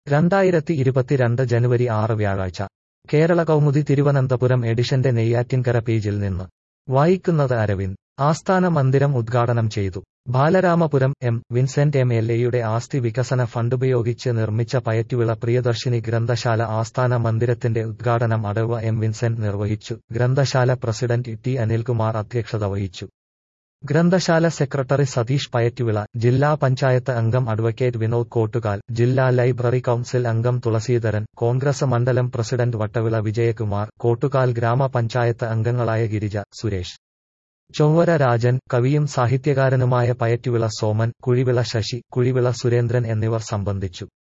രണ്ടായിരത്തി ഇരുപത്തിരണ്ട് ജനുവരി ആറ് വ്യാഴാഴ്ച കേരള കൗമുദി തിരുവനന്തപുരം എഡിഷന്റെ നെയ്യാറ്റിൻകര പേജിൽ നിന്ന് വായിക്കുന്നത് അരവിന്ദ് ആസ്ഥാന മന്ദിരം ഉദ്ഘാടനം ചെയ്തു Balaramapuram M Vincent M L എയുടെ ആസ്തി വികസന ഫണ്ടുപയോഗിച്ച് നിർമ്മിച്ച പയറ്റുവിള പ്രിയദർശിനി ഗ്രന്ഥശാല ആസ്ഥാന മന്ദിരത്തിന്റെ ഉദ്ഘാടനം അടവ് എം വിൻസെന്റ് നിർവഹിച്ചു ഗ്രന്ഥശാല പ്രസിഡന്റ് ടി അനിൽകുമാർ അധ്യക്ഷത വഹിച്ചു ഗ്രന്ഥശാല സെക്രട്ടറി സതീഷ് പയറ്റുവിള ജില്ലാ പഞ്ചായത്ത് അംഗം അഡ്വക്കേറ്റ് വിനോദ് കോട്ടുകാൽ ജില്ലാ ലൈബ്രറി കൌൺസിൽ അംഗം തുളസീധരൻ കോൺഗ്രസ് മണ്ഡലം പ്രസിഡന്റ് വട്ടവിള വിജയകുമാർ കോട്ടുകാൽ ഗ്രാമപഞ്ചായത്ത് അംഗങ്ങളായ ഗിരിജ സുരേഷ് ചൊവ്വര രാജൻ കവിയും സാഹിത്യകാരനുമായ പയറ്റുവിള സോമൻ കുഴിവിള ശശി കുഴിവിള സുരേന്ദ്രൻ എന്നിവർ സംബന്ധിച്ചു